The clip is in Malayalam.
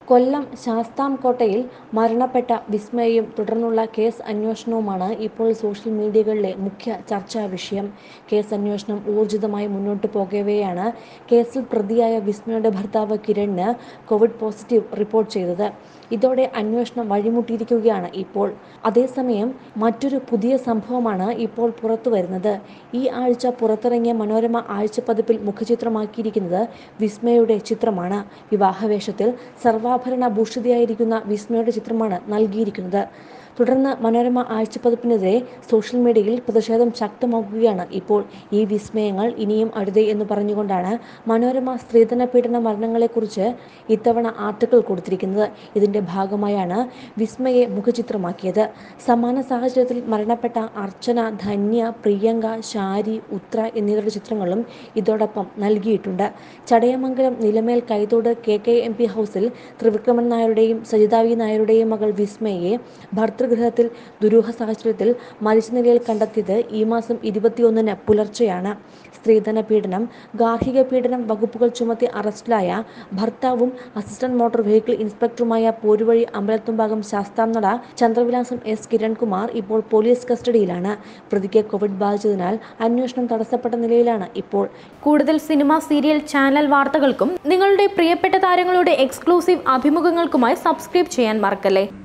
കൊല്ലം ശാസ്താംകോട്ടയിൽ മരണപ്പെട്ട വിസ്മയയും തുടർന്നുള്ള കേസ് അന്വേഷണവുമാണ് ഇപ്പോൾ സോഷ്യൽ മീഡിയകളിലെ മുഖ്യ ചർച്ചാ വിഷയം കേസ് അന്വേഷണം ഊർജിതമായി മുന്നോട്ട് പോകവെയാണ് കേസിൽ പ്രതിയായ വിസ്മയുടെ ഭർത്താവ് കിരണിന് കോവിഡ് പോസിറ്റീവ് റിപ്പോർട്ട് ചെയ്തത് ഇതോടെ അന്വേഷണം വഴിമുട്ടിയിരിക്കുകയാണ് ഇപ്പോൾ അതേസമയം മറ്റൊരു പുതിയ സംഭവമാണ് ഇപ്പോൾ പുറത്തു വരുന്നത് ഈ ആഴ്ച പുറത്തിറങ്ങിയ മനോരമ ആഴ്ചപ്പതിപ്പിൽ മുഖചിത്രമാക്കിയിരിക്കുന്നത് വിസ്മയുടെ ചിത്രമാണ് വിവാഹവേഷത്തിൽ സർവാഭരണ ഭൂഷിതയായിരിക്കുന്ന വിസ്മയുടെ ചിത്രമാണ് നൽകിയിരിക്കുന്നത് തുടർന്ന് മനോരമ ആഴ്ചപ്പതിപ്പിനെതിരെ സോഷ്യൽ മീഡിയയിൽ പ്രതിഷേധം ശക്തമാക്കുകയാണ് ഇപ്പോൾ ഈ വിസ്മയങ്ങൾ ഇനിയും അരുതേ എന്ന് പറഞ്ഞുകൊണ്ടാണ് മനോരമ സ്ത്രീധന പീഡന മരണങ്ങളെക്കുറിച്ച് ഇത്തവണ ആർട്ടിക്കിൾ കൊടുത്തിരിക്കുന്നത് ഇതിന്റെ ഭാഗമായാണ് വിസ്മയെ മുഖചിത്രമാക്കിയത് സമാന സാഹചര്യത്തിൽ മരണപ്പെട്ട അർച്ചന ധന്യ പ്രിയങ്ക ശാരി ഉത്ര എന്നിവരുടെ ചിത്രങ്ങളും ഇതോടൊപ്പം നൽകിയിട്ടുണ്ട് Chadayamangalam Nilamel Kaithode K K M P ഹൗസിൽ ത്രിവിക്രമൻ നായരുടെയും സജിത വി നായരുടെയും മകൾ വിസ്മയെ ഭർതൃഗൃഹത്തിൽ ദുരൂഹ സാഹചര്യത്തിൽ മരിച്ച നിലയിൽ കണ്ടെത്തിയത് ഈ മാസം ഇരുപത്തിയൊന്നിന് പുലർച്ചെയാണ് സ്ത്രീധന പീഡനം ഗാർഹിക പീഡനം വകുപ്പുകൾ ചുമത്തി അറസ്റ്റിലായ ഭർത്താവും അസിസ്റ്റന്റ് മോട്ടോർ വെഹിക്കിൾ ഇൻസ്പെക്ടറുമായ പോരുവഴി അമ്പലത്തുംഭാഗം ശാസ്താംനട ചന്ദ്രവിലാസം എസ് കിരൺകുമാർ ഇപ്പോൾ പോലീസ് കസ്റ്റഡിയിലാണ് പ്രതിക്ക് കോവിഡ് ബാധിച്ചതിനാൽ അന്വേഷണം തടസ്സപ്പെട്ട നിലയിലാണ് ഇപ്പോൾ കൂടുതൽ സിനിമ സീരിയൽ ചാനൽ വാർത്തകൾക്കും നിങ്ങളുടെ പ്രിയപ്പെട്ട താരങ്ങളുടെ എക്സ്ക്ലൂസീവ് അഭിമുഖങ്ങൾക്കുമായി സബ്സ്ക്രൈബ് ചെയ്യാൻ മറക്കല്ലേ